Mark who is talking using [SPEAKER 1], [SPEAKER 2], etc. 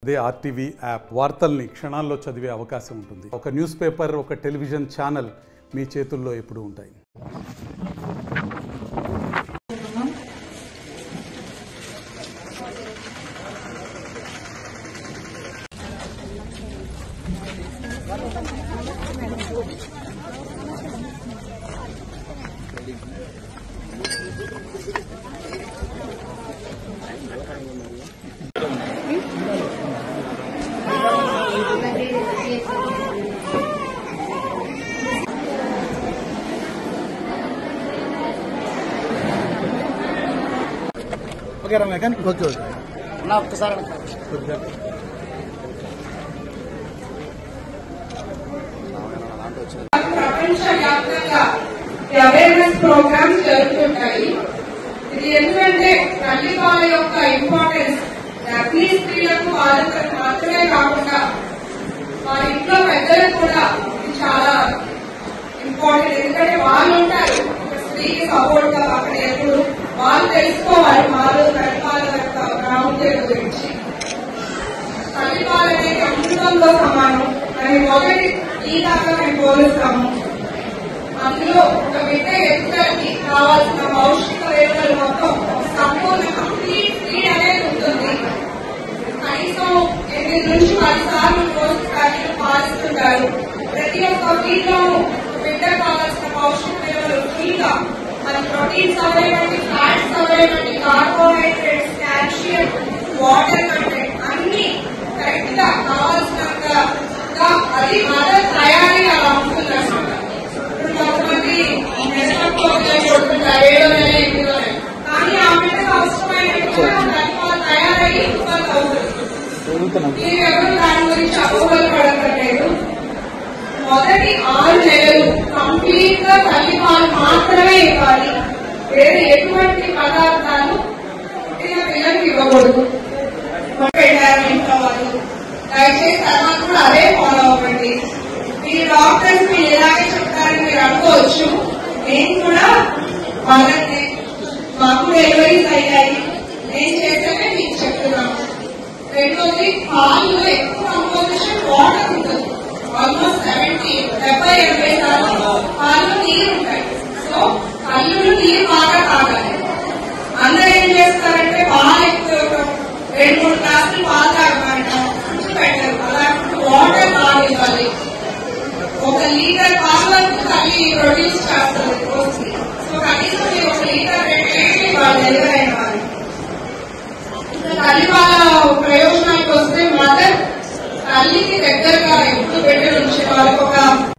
[SPEAKER 1] అదే RTV app వార్తల్ని క్షణాల్లో చదివే అవకాశం ఉంటుంది ఒక న్యూస్ పేపర్ ఒక టెలివిజన్ ఛానల్ మీ చేతుల్లో ఎప్పుడూ ఉంటాయి
[SPEAKER 2] ఓకే రమ్య ఓకే ఓకే
[SPEAKER 3] అన్న ఒక్కసారి
[SPEAKER 4] ప్రపంచవ్యాప్తంగా ఈ అవేర్నెస్ ప్రోగ్రామ్స్ జరుగుతుంటాయి ఇది ఎందుకంటే తల్లిపాల యొక్క ఇంపార్టెన్స్ గర్భిణీ స్త్రీలకు బాలికలకు మాత్రమే కాకుండా వారి ఇంట్లో పెద్దలకు కూడా ఇది చాలా ఇంపార్టెంట్ ఎందుకంటే వాళ్ళు ఉంటారు ఒక స్త్రీకి సపోర్ట్ గా అక్కడ ఎప్పుడు వాళ్ళు తెలుసుకోవాలి వాళ్ళు తల్లిపాల యొక్క ప్రాముఖ్యత గురించి తల్లిపాలు అనేది అమృతంతో సమానం మరి మొదటి ఈ దాకా మేము పోలుస్తాము అందులో ఒక బిడ్డ ఎదుగుదలకి కావాల్సిన పౌష్టిక విలువలు మొత్తం సంపూర్ణ కంప్లీట్ ఫీడ్ అనేది ఉంటుంది కనీసం ఎనిమిది నుంచి పది సార్లు రోజు తల్లిని పాలిస్తుంటారు ప్రతి ఒక్క ఫీడ్ లో బిడ్డ కావాల్సిన పౌష్టిక విలువలు ఫ్రీగా అది ప్రోటీన్స్ అవైవండి ఫ్యాట్స్ అవైవండి కార్బోహైడ్రేట్స్ కాల్షియం వాటర్ కంటెంట్ అన్ని కరెక్ట్ గా కావాల్సినంతగా అది మదర్ తయారీ అలా ఉంటుంది అన్నమాట ఇప్పుడు కొంతమంది నెలకొకసారి కొడుతుంటారు ఏడో నెల ఎనిమిదో నెల కానీ ఆ బిడ్డకు అవసరమైనట్టుగా తల్లిపాలు తయారయ్యి ఇబ్బంది అవుతుంది మీరు ఎవరు దాని గురించి అపోహలు పడక్కర్లేదు మొదటి ఆరు నెలలు కంప్లీట్ గా తల్లిపాలు మాత్రమే ఇవ్వాలి వేరే ఎటువంటి పదార్థాలు పుట్టిన పిల్లలకు ఇవ్వకూడదు పెట్టారు ఇంట్లో వాళ్ళు దయచేసి తర్వాత కూడా అదే ఫాలో అవ్వండి మీరు డాక్టర్స్ మీరు ఇలాగే చెప్తారని మీరు అనుకోవచ్చు నేను కూడా వాళ్ళకి మాకు డెలివరీస్ అయ్యాయి నేను చేశానే మీకు చెప్తున్నాను రెండోది పాలు ఎక్కువ కంపోజిషన్ వాటర్ ఉంటుంది ఆల్మోస్ట్ సెవెంటీ డెబ్బై ఎనభై శాతం పాలు నీరు ఉంటాయి సో కళ్ళు నీరు బాగా తాగాలి అందరూ ఏం చేస్తారంటే పాలు ఎక్కువ రెండు మూడు గ్లాసులు పాలు తాగమంటాం పెట్టరు అలాంటి వాటర్ బాగా ఇవ్వాలి ఒక లీటర్ పాలు వరకు తల్లి ప్రొడ్యూస్ చేస్తుంది రోజుకి సో కనీసం మీరు ఒక లీటర్ రెండు లీటర్లు ఇవ్వాలి డెలివరీ అయిన వాళ్ళు ఇంకా తల్లి పాల ప్రయోజనానికి వస్తే మదర్ తల్లికి దగ్గరగా ఎప్పుడు బిడ్డలు ఉంచే వాళ్ళకి ఒక